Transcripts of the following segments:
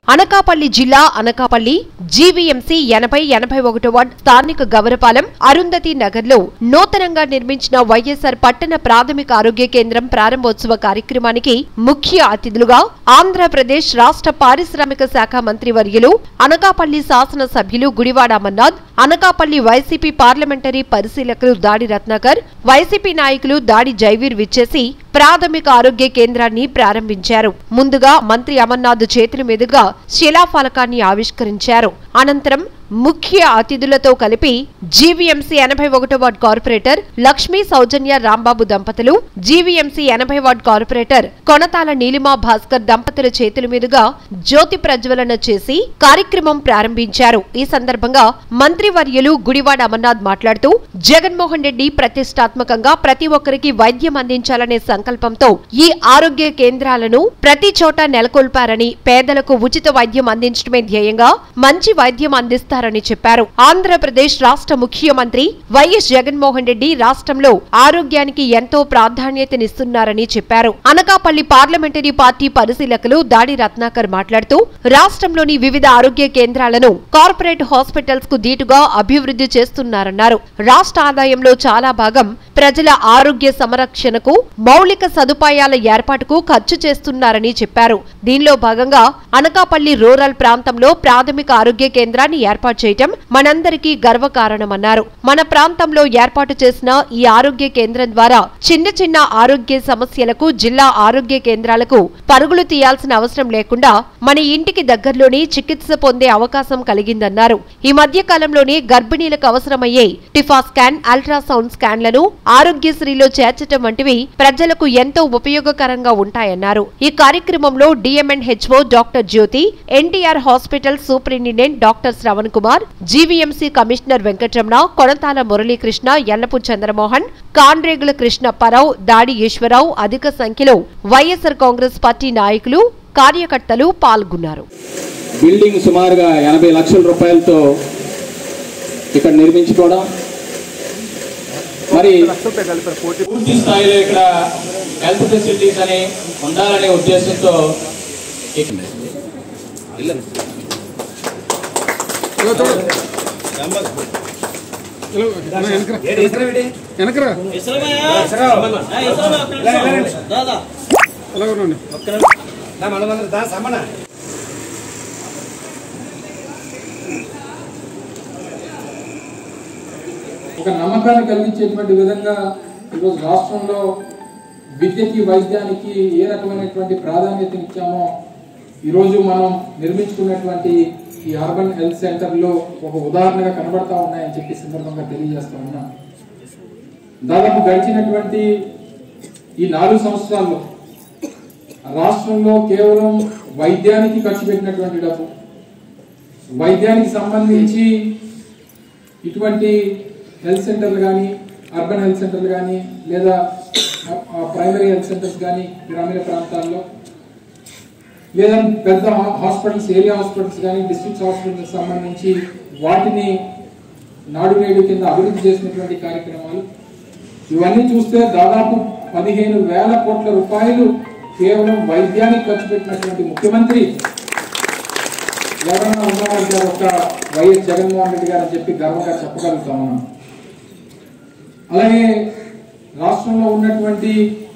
అనకాపల్లి జిల్లా అనకాపల్లి జీవీఎంసీ ఎనభై ఎనభై ఒకటో వార్డ్ స్థానిక గవరపాలెం అరుంధతి నగర్లో నూతనంగా నిర్మించిన వైఎస్ఆర్ పట్టణ ప్రాథమిక ఆరోగ్య కేంద్రం ప్రారంభోత్సవ కార్యక్రమానికి ముఖ్య అతిథులుగా ఆంధ్రప్రదేశ్ రాష్ట్ర పారిశ్రామిక శాఖ మంత్రి వర్యులు అనకాపల్లి శాసన సభ్యులు గుడివాడ అమర్నాథ్ అనకాపల్లి వైసీపీ పార్లమెంటరీ పరిశీలకులు దాడి రత్నాకర్ వైసీపీ నాయకులు దాడి జైవీర్ విచ్చేసి ప్రాథమిక ఆరోగ్య కేంద్రాన్ని ప్రారంభించారు ముందుగా మంత్రి అమర్నాథ్ చేతుల మీదుగా శిలాఫలకాన్ని ఆవిష్కరించారు అనంతరం ముఖ్య అతిథులతో కలిపి జీవీఎంసీ ఎనభై ఒకటో వార్డ్ కార్పొరేటర్ లక్ష్మీ సౌజన్య రాంబాబు దంపతులు జీవీఎంసీ ఎనభై వార్డ్ కార్పొరేటర్ కొనతాల నీలిమా భాస్కర్ దంపతుల చేతుల మీదుగా జ్యోతి ప్రజ్వలన చేసి కార్యక్రమం ప్రారంభించారు ఈ సందర్భంగా మంత్రివర్యులు గుడివాడ అమర్నాథ్ మాట్లాడుతూ జగన్మోహన్ రెడ్డి ప్రతిష్టాత్మకంగా ప్రతి ఒక్కరికి వైద్యం అందించాలనే సంకల్పంతో ఈ ఆరోగ్య కేంద్రాలను ప్రతి చోట నెలకొల్పారని పేదలకు ఉచిత వైద్యం అందించడమే ధ్యేయంగా మంచి వైద్యం అందిస్తారని చెప్పారు ఆంధ్రప్రదేశ్ రాష్ట్ర ముఖ్యమంత్రి వైఎస్ జగన్మోహన్ రెడ్డి రాష్ట్రంలో ఆరోగ్యానికి ఎంతో ప్రాధాన్యతనిస్తున్నారని చెప్పారు అనకాపల్లి పార్లమెంటరీ పార్టీ పరిశీలకులు దాడి రత్నాకర్ మాట్లాడుతూ రాష్ట్రంలోని వివిధ ఆరోగ్య కేంద్రాలను కార్పొరేట్ హాస్పిటల్స్ కు దీటుగా అభివృద్ధి చేస్తున్నారన్నారు రాష్ట్ర ఆదాయంలో చాలా భాగం ప్రజల ఆరోగ్య సంరక్షణకు మౌలిక సదుపాయాల ఏర్పాటుకు ఖర్చు చేస్తున్నారని చెప్పారు దీనిలో భాగంగా అనకాపల్లి రూరల్ ప్రాంతంలో ప్రాథమిక ఆరోగ్య కేంద్రాన్ని ఏర్పాటు చేయటం మనందరికీ గర్వకారణమన్నారు మన ప్రాంతంలో ఏర్పాటు చేసిన ఈ ఆరోగ్య కేంద్రం ద్వారా చిన్న చిన్న ఆరోగ్య సమస్యలకు జిల్లా ఆరోగ్య కేంద్రాలకు పరుగులు తీయాల్సిన అవసరం లేకుండా మన ఇంటికి దగ్గరలోని చికిత్స పొందే అవకాశం కలిగిందన్నారు ఈ మధ్య కాలంలోనే గర్భిణీలకు అవసరమయ్యే టిఫా స్కాన్ అల్ట్రాసౌండ్ స్కాన్లను ఆరోగ్యశ్రీలో చేర్చటం వంటివి ప్రజలకు ఎంతో ఉపయోగకరంగా ఉంటాయన్నారు ఈ కార్యక్రమంలో DMN HO doctor Jyothi NTR hospital superintendent doctor Shravan Kumar GVMC commissioner Venkataramana Konathala Muralikrishna Ellapu Chandramohan Kandregula Krishnapparao Dadi Eswararao అధిక సంఖ్యలో వైఎస్ఆర్ కాంగ్రెస్ పార్టీ నాయకులు కార్యకర్తలు పాల్గొన్నారు బిల్డింగ్ సుమారుగా ఎనభై లక్షల రూపాయలతో ఇక్కడ నిర్మించుకోవడం మరి పూర్తి స్థాయిలో ఇక్కడ హెల్త్ ఫెసిలిటీస్ అని ఉండాలనే ఉద్దేశంతో ఇక్- వెనకరా ఎలా ఉన్నాండి ఒక నమ్మకాన్ని కలిగించేటువంటి విధంగా ఈరోజు రాష్ట్రంలో విద్యకి వైద్యానికి ఏ రకమైనటువంటి ప్రాధాన్యతనిచ్చామో ఈరోజు మనం నిర్మించుకున్నటువంటి ఈ అర్బన్ హెల్త్ సెంటర్లో ఒక ఉదాహరణగా కనబడతా ఉన్నాయని చెప్పి సందర్భంగా తెలియజేస్తా ఉన్నా దాదాపు గడిచినటువంటి ఈ నాలుగు సంవత్సరాల్లో రాష్ట్రంలో కేవలం వైద్యానికి ఖర్చు పెట్టినటువంటి డబ్బు వైద్యానికి సంబంధించి ఇటువంటి హెల్త్ సెంటర్లు కానీ అర్బన్ హెల్త్ సెంటర్లు కానీ లేదా ప్రైమరీ హెల్త్ సెంటర్స్ కానీ గ్రామీణ ప్రాంతాల్లో లేదా పెద్ద హా- హాస్పిటల్స్ ఏరియా హాస్పిటల్స్ కానీ డిస్ట్రిక్ట్ హాస్పిటల్స్ సంబంధించి వాటిని నాడు నేడు కింద అభివృద్ధి చేసినటువంటి కార్యక్రమాలు ఇవన్నీ చూస్తే దాదాపు పదిహేను వేల కోట్ల రూపాయలు కేవలం వైద్యానికి ఖర్చు పెట్టినటువంటి ముఖ్యమంత్రి ఎవరైనా ఉన్నారంటే ఒక వైఎస్ జగన్మోహన్ రెడ్డి గారు అని చెప్పి గర్వంగా చెప్పగలుగుతా ఉన్నాం అలాగే రాష్ట్రంలో ఉన్నటువంటి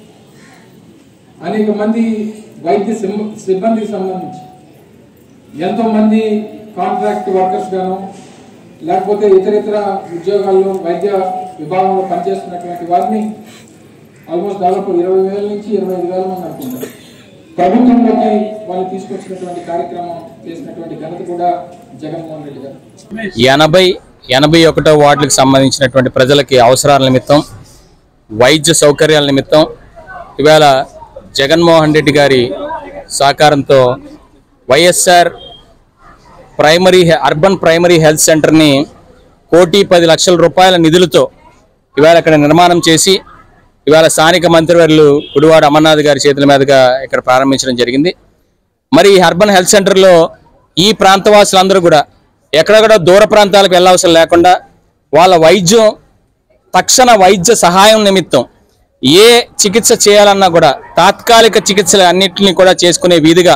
అనేక మంది వైద్య సిమ్- సిబ్బందికి సంబంధించి ఎంతో మంది కాంట్రాక్ట్ వర్కర్స్ గాను లేకపోతే ఇతర ఇతర ఉద్యోగాల్లో వైద్య విభాగంలో పనిచేస్తున్నటువంటి వారిని ఆల్మోస్ట్ దాదాపు ఇరవై వేల నుంచి ఇరవై ఐదు వేల మంది అనుకుంటారు ప్రభుత్వంలోకి వాళ్ళు తీసుకొచ్చినటువంటి కార్యక్రమం చేసినటువంటి ఘనత కూడా జగన్మోహన్ రెడ్డి గారు ఎనభై ఎనభై ఒకటో వార్డులకు సంబంధించినటువంటి ప్రజలకి అవసరాల నిమిత్తం వైద్య సౌకర్యాల నిమిత్తం ఇవాళ జగన్మోహన్ రెడ్డి గారి సహకారంతో వైఎస్ఆర్ ప్రైమరీ హె- అర్బన్ ప్రైమరీ హెల్త్ సెంటర్ని కోటి పది లక్షల రూపాయల నిధులతో ఇవాళ ఇక్కడ నిర్మాణం చేసి ఇవాళ స్థానిక మంత్రివర్యులు గుడివాడ అమర్నాథ్ గారి చేతుల మీదుగా ఇక్కడ ప్రారంభించడం జరిగింది మరి ఈ అర్బన్ హెల్త్ సెంటర్లో ఈ ప్రాంతవాసులందరూ కూడా ఎక్కడ కూడా దూర ప్రాంతాలకు వెళ్ళవసరం లేకుండా వాళ్ళ వైద్యం తక్షణ వైద్య సహాయం నిమిత్తం ఏ చికిత్స చేయాలన్నా కూడా తాత్కాలిక చికిత్సలు అన్నింటినీ కూడా చేసుకునే వీధిగా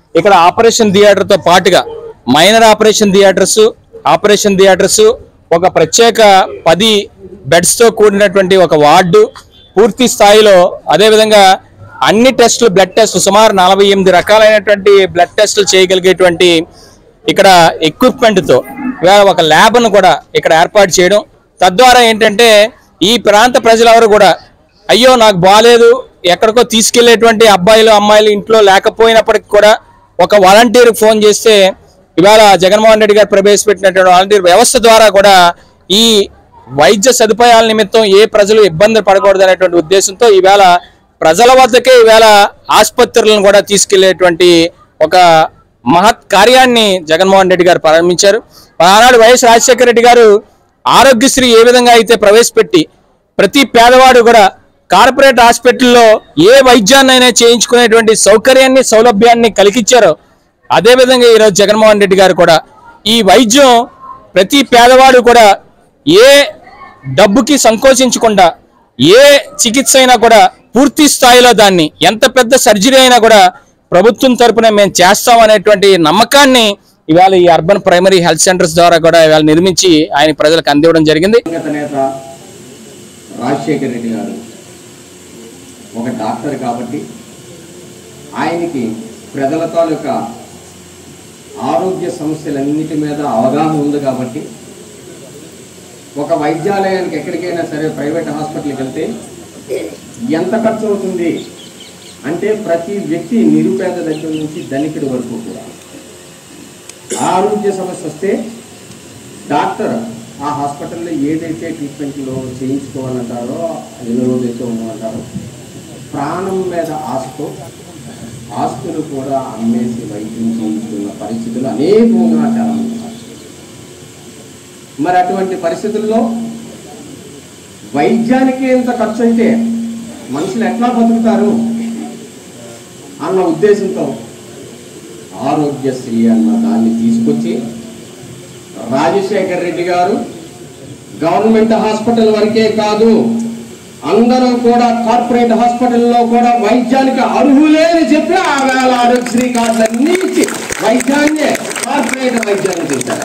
ఇక్కడ ఆపరేషన్ థియేటర్తో పాటుగా minor operation theatres operation theatres ఒక ప్రత్యేక పది బెడ్స్తో కూడినటువంటి ఒక వార్డు పూర్తి స్థాయిలో అదేవిధంగా అన్ని టెస్టులు బ్లడ్ టెస్టులు సుమారు నలభై ఎనిమిది రకాలైనటువంటి బ్లడ్ టెస్టులు చేయగలిగేటువంటి ఇక్కడ ఎక్విప్మెంట్తో ఇవాళ ఒక ల్యాబ్ను కూడా ఇక్కడ ఏర్పాటు చేయడం తద్వారా ఏంటంటే ఈ ప్రాంత ప్రజలెవరు కూడా అయ్యో నాకు బాగాలేదు ఎక్కడికో తీసుకెళ్లేటువంటి అబ్బాయిలు అమ్మాయిలు ఇంట్లో లేకపోయినప్పటికి కూడా ఒక వాలంటీర్ ఫోన్ చేస్తే ఇవాళ జగన్మోహన్ రెడ్డి గారు ప్రవేశపెట్టినటువంటి వాలంటీర్ వ్యవస్థ ద్వారా కూడా ఈ వైద్య సదుపాయాల నిమిత్తం ఏ ప్రజలు ఇబ్బంది పడకూడదు అనేటువంటి ఉద్దేశంతో ఈవేళ ప్రజల వద్దకే ఈవేళ ఆసుపత్రులను కూడా తీసుకెళ్లేటువంటి ఒక మహత్ కార్యాన్ని జగన్మోహన్ రెడ్డి గారు ప్రారంభించారు ఆనాడు వైఎస్ రాజశేఖర రెడ్డి గారు ఆరోగ్యశ్రీ ఏ విధంగా అయితే ప్రవేశపెట్టి ప్రతి పేదవాడు కూడా కార్పొరేట్ హాస్పిటల్లో ఏ వైద్యాన్నైనా చేయించుకునేటువంటి సౌకర్యాన్ని సౌలభ్యాన్ని కలిగించారో అదేవిధంగా ఈరోజు జగన్మోహన్ రెడ్డి గారు కూడా ఈ వైద్యం ప్రతి పేదవాడు కూడా ఏ డబ్బుకి సంకోచించకుండా ఏ చికిత్స అయినా కూడా పూర్తి స్థాయిలో దాన్ని ఎంత పెద్ద సర్జరీ అయినా కూడా ప్రభుత్వం తరపున మేము చేస్తాం అనేటువంటి నమ్మకాన్ని ఇవాళ ఈ అర్బన్ ప్రైమరీ హెల్త్ సెంటర్స్ ద్వారా కూడా ఇవాళ నిర్మించి ఆయన ప్రజలకు అందివ్వడం జరిగింది దివంగత నేత రాజశేఖర రెడ్డి గారు ఒక డాక్టర్ కాబట్టి ఆయనకి ప్రజల తాలూకా ఆరోగ్య సమస్యలన్నిటి మీద అవగాహన ఉంది కాబట్టి ఒక వైద్యాలయానికి ఎక్కడికైనా సరే ప్రైవేట్ హాస్పిటల్కి వెళ్తే ఎంత ఖర్చు అవుతుంది అంటే ప్రతి వ్యక్తి నిరుపేద దగ్గర నుంచి ధనికుడి వరకు కూడా ఆరోగ్య సమస్య వస్తే డాక్టర్ ఆ హాస్పిటల్లో ఏదైతే ట్రీట్మెంట్లో చేయించుకోవాలంటారో ఎన్ని రోజులైతే ఉండమంటారో ప్రాణం మీద ఆశతో ఆస్తులు కూడా అమ్మేసి వైద్యం చేయించుకున్న పరిస్థితులు అనేకంగా చాలా మంది ఉన్నారు. మరి అటువంటి పరిస్థితుల్లో వైద్యానికి ఎంత ఖర్చు అయితే మనుషులు ఎట్లా బతుకుతారు అన్న ఉద్దేశంతో ఆరోగ్యశ్రీ అన్న దాన్ని తీసుకొచ్చి రాజశేఖర్ రెడ్డి గారు గవర్నమెంట్ హాస్పిటల్ వరకే కాదు అందరూ కూడా కార్పొరేట్ హాస్పిటల్లో కూడా వైద్యానికి అర్హులే అని చెప్పి ఆ వేళ ఆరోగ్యశ్రీ కార్డులన్నీ ఇచ్చి వైద్యాన్ని కార్పొరేట్ వైద్యాన్ని చేశారు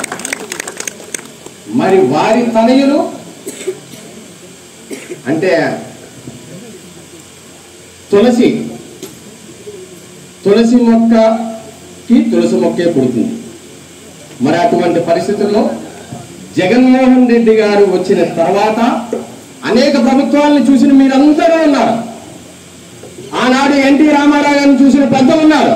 మరి వారి తనయులు అంటే తులసి తులసి మొక్కకి తులసి మొక్కే పుడుతుంది మరి అటువంటి పరిస్థితుల్లో జగన్మోహన్ రెడ్డి గారు వచ్చిన తర్వాత అనేక ప్రభుత్వాలను చూసిన మీరందరూ ఉన్నారు ఆనాడు ఎన్టీ రామారావు గారిని చూసిన పెద్దలు ఉన్నారు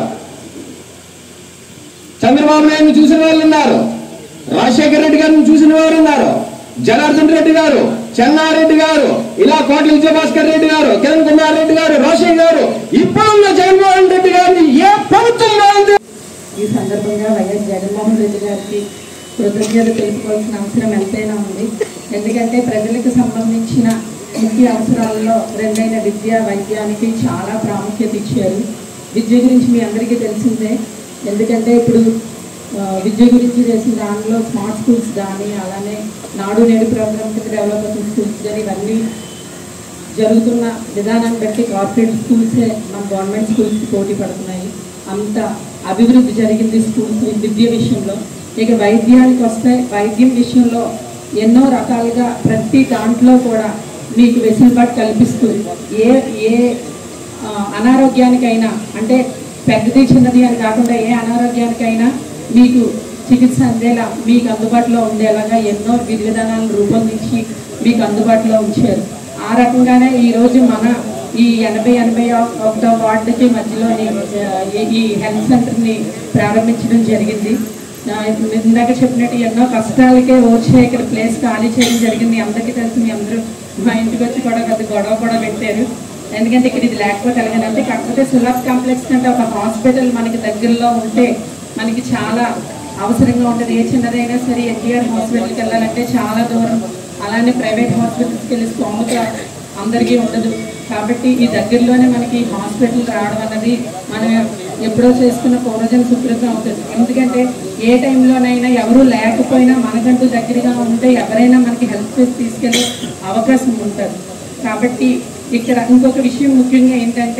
చంద్రబాబు నాయుడు చూసిన వాళ్ళు ఉన్నారు రాజశేఖర రెడ్డి గారిని చూసిన వారు ఉన్నారు జనార్దన్ రెడ్డి గారు చెన్నారెడ్డి గారు ఇలా కోట్ల విజయభాస్కర్ రెడ్డి గారు కిరణ్ కుమార్ రెడ్డి గారు రోషన్ గారు ఇప్పుడున్న జగన్మోహన్ రెడ్డి గారిని ఏ ప్రభుత్వం బాగుంది ఈ సందర్భంగా వైఎస్ జగన్మోహన్ రెడ్డి గారికి కృతజ్ఞత తెలుపుకోవాల్సిన అవసరం ఎంతైనా ఉంది ఎందుకంటే ప్రజలకు సంబంధించిన ముఖ్య అవసరాలలో రెండైన విద్య వైద్యానికి చాలా ప్రాముఖ్యత ఇచ్చారు విద్య గురించి మీ అందరికీ తెలిసిందే ఎందుకంటే ఇప్పుడు ఆ, విద్య గురించి చేసిన దానిలో స్మార్ట్ స్కూల్స్ కానీ అలానే నాడు నేడు ప్రోగ్రామ్ కింద డెవలప్ అవుతున్న స్కూల్స్ కానీ ఇవన్నీ జరుగుతున్న విధానాన్ని బట్టి కార్పొరేట్ స్కూల్సే మన గవర్నమెంట్ స్కూల్స్కి పోటీ పడుతున్నాయి అంత అభివృద్ధి జరిగింది స్కూల్స్ విద్య విషయంలో ఇక వైద్యానికి వస్తే వైద్యం విషయంలో ఎన్నో రకాలుగా ప్రతి దాంట్లో కూడా మీకు వెసులుబాటు కల్పిస్తూ ఏ ఏ ఆ, అనారోగ్యానికైనా అంటే పెద్దది చిన్నది అని కాకుండా ఏ అనారోగ్యానికైనా మీకు చికిత్స అందేలా మీకు అందుబాటులో ఉండేలాగా ఎన్నో విధి విధానాలను రూపొందించి మీకు అందుబాటులో ఉంచారు ఆ రకంగానే ఈరోజు మన ఈ ఎనభై ఎనభై ఒకటో వార్డుకి మధ్యలోని ఆ, ఈ- ఈ హెల్త్ సెంటర్ని ప్రారంభించడం జరిగింది ఆ, ఇందాక చెప్పినట్టు ఎన్నో కష్టాలకే వచ్చే ఇక్కడ ప్లేస్ ఖాళీ చేయడం జరిగింది అందరికీ తెలిసి మీ అందరూ మా ఇంటికి వచ్చి కూడా పెద్ద గొడవ కూడా పెట్టారు ఎందుకంటే ఇక్కడ ఇది లేకపోతే ఎలాగనంటే కాకపోతే సులభ్ కాంప్లెక్స్ కంటే ఒక హాస్పిటల్ మనకి దగ్గరలో ఉంటే మనకి చాలా అవసరంగా ఉంటుంది ఏ చిన్నదైనా సరే ఎన్టీఆర్ హాస్పిటల్కి వెళ్ళాలంటే చాలా దూరం అలానే ప్రైవేట్ హాస్పిటల్స్కి వెళ్ళి స్తోమత అందరికీ ఉండదు కాబట్టి ఈ దగ్గరలోనే మనకి హాస్పిటల్ రావడం అన్నది మనం ఎప్పుడో చేసుకున్న పూర్వజన సుకృతం అవుతుంది ఎందుకంటే ఏ టైంలోనైనా ఎవరు లేకపోయినా మనకంటూ దగ్గరగా ఉంటే ఎవరైనా మనకి హెల్ప్ చేసి తీసుకెళ్ళే అవకాశం ఉంటుంది కాబట్టి ఇక్కడ ఇంకొక విషయం ముఖ్యంగా ఏంటంటే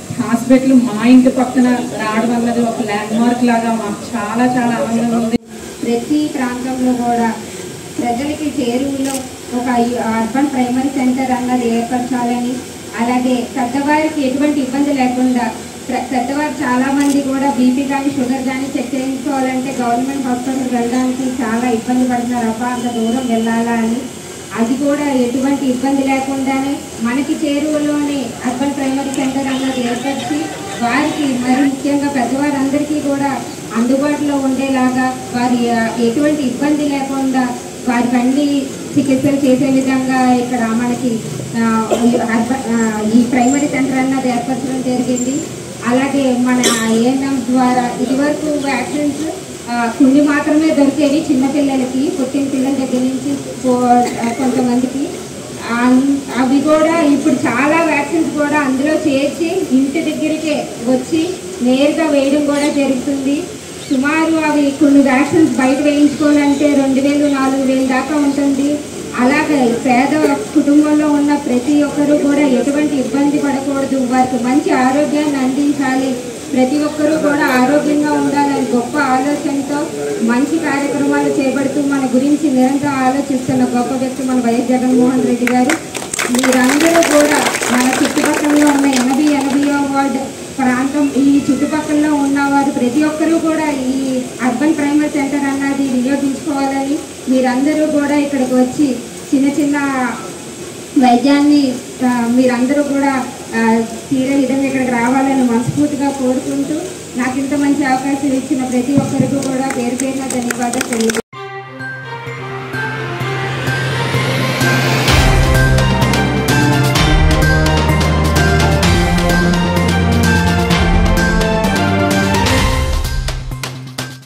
హాస్పిటల్ మా ఇంటి పక్కన రావడం అన్నది ఒక ల్యాండ్ మార్క్ లాగా మాకు చాలా చాలా ఆనందంగా ఉంది ప్రతి ప్రాంతంలో కూడా ప్రజలకి చేరువలో ఒక అర్బన్ ప్రైమరీ సెంటర్ అన్నది ఏర్పరచాలని అలాగే పెద్దవారికి ఎటువంటి ఇబ్బంది లేకుండా ప్ర- పెద్దవారు చాలా మంది కూడా బీపీ కానీ షుగర్ కానీ చెక్ చేయించుకోవాలంటే గవర్నమెంట్ హాస్పిటల్ వెళ్ళడానికి చాలా ఇబ్బంది పడుతున్నారు అబ్బా అంత దూరం వెళ్ళాలా అని అది కూడా ఎటువంటి ఇబ్బంది లేకుండానే మనకి చేరువలోనే అర్బన్ ప్రైమరీ సెంటర్ అన్నది ఏర్పరిచి వారికి మరి ముఖ్యంగా పెద్దవారందరికీ కూడా అందుబాటులో ఉండేలాగా వారి ఆ, ఎటువంటి ఇబ్బంది లేకుండా వారికి అన్ని చికిత్సలు చేసే విధంగా ఇక్కడ మనకి ఆ, ఈ అర్బన్ ఆ, ఈ ప్రైమరీ సెంటర్ అన్నది ఏర్పరచడం జరిగింది అలాగే మన ఏఎన్ఎం ద్వారా ఇదివరకు వ్యాక్సిన్స్ ఆ, కొన్ని మాత్రమే దొరికేవి చిన్నపిల్లలకి పుట్టిన పిల్లల దగ్గర నుంచి కో- ఆ, కొంతమందికి అన్- అవి కూడా ఇప్పుడు చాలా వ్యాక్సిన్స్ కూడా అందులో చేర్చి ఇంటి దగ్గరికే వచ్చి నేరుగా వేయడం కూడా జరుగుతుంది సుమారు అవి కొన్ని వ్యాక్సిన్స్ బయట వేయించుకోవాలంటే రెండు వేలు నాలుగు వేలు దాకా ఉంటుంది అలాగే పేద కుటుంబంలో ఉన్న ప్రతి ఒక్కరూ కూడా ఎటువంటి ఇబ్బంది పడకూడదు వారికి మంచి ఆరోగ్యాన్ని అందించాలి ప్రతి ఒక్కరూ కూడా ఆరోగ్యంగా ఉండాలని గొప్ప ఆలోచనతో మంచి కార్యక్రమాలు చేపడుతూ మన గురించి నిరంతరం ఆలోచిస్తున్న గొప్ప వ్యక్తి మన వైఎస్ జగన్మోహన్ రెడ్డి గారు మీరందరూ కూడా మన చుట్టుపక్కల ఉన్న ఎనభై ఎనభైవ వార్డు ప్రాంతం ఈ చుట్టుపక్కల ఉన్నవారు ప్రతి ఒక్కరూ కూడా ఈ అర్బన్ ప్రైమరీ సెంటర్ అన్నది వినియోగించుకోవాలని మీరందరూ కూడా ఇక్కడికి వచ్చి చిన్న చిన్న వైద్యాన్ని ఆ, మీరందరూ కూడా ఆ, తీరే విధంగా ఇక్కడికి రావాలని మనస్ఫూర్తిగా కోరుకుంటూ నాకు ఇంత మంచి అవకాశం ఇచ్చిన ప్రతి ఒక్కరికి కూడా పేరు పేరున ధన్యవాదాలు తెలియజేస్తున్నాను